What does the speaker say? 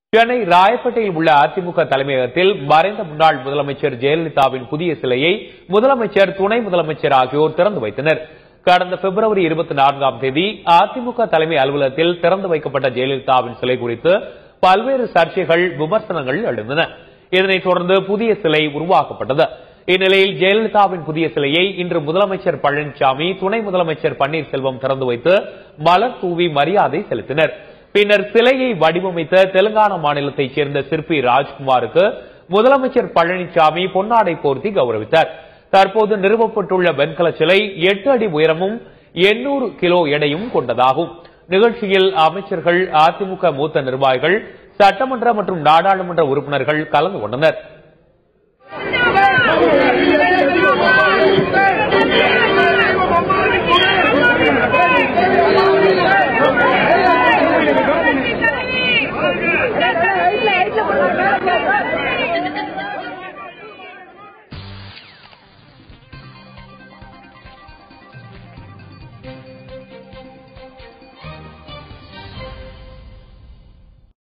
சென்னை ராயப்பேட்டையில் உள்ள அதிமுக தலைமையகத்தில் மறைந்த முன்னாள் முதலமைச்சர் ஜெயலலிதாவின் புதிய சிலையை முதலமைச்சர் துணை முதலமைச்சர் ஆகியோர் திறந்து வைத்தனர் கடந்த பிப்ரவரி இருபத்தி நான்காம் தேதி அதிமுக தலைமை அலுவலகத்தில் திறந்து வைக்கப்பட்ட ஜெயலலிதாவின் சிலை குறித்து பல்வேறு சர்ச்சைகள் விமர்சனங்கள் எழுந்தன இதனைத் தொடர்ந்து புதிய சிலை உருவாக்கப்பட்டது இந்நிலையில் ஜெயலலிதாவின் புதிய சிலையை இன்று முதலமைச்சர் பழனிசாமி துணை முதலமைச்சர் பன்னீர்செல்வம் திறந்து வைத்து மலர் தூவி மரியாதை செலுத்தினர் பின்னர் சிலையை வடிவமைத்த தெலுங்கானா மாநிலத்தைச் சேர்ந்த சிற்பி ராஜ்குமாருக்கு முதலமைச்சர் பழனிசாமி பொன்னாடை போர்த்தி கௌரவித்தார் தற்போது நிறுவப்பட்டுள்ள வெண்கல சிலை எட்டு அடி உயரமும் எண்ணூறு கிலோ எடையும் கொண்டதாகும் நிகழ்ச்சியில் அமைச்சர்கள் அதிமுக மூத்த நிர்வாகிகள் சட்டமன்ற மற்றும் நாடாளுமன்ற உறுப்பினர்கள் கலந்து கொண்டனர்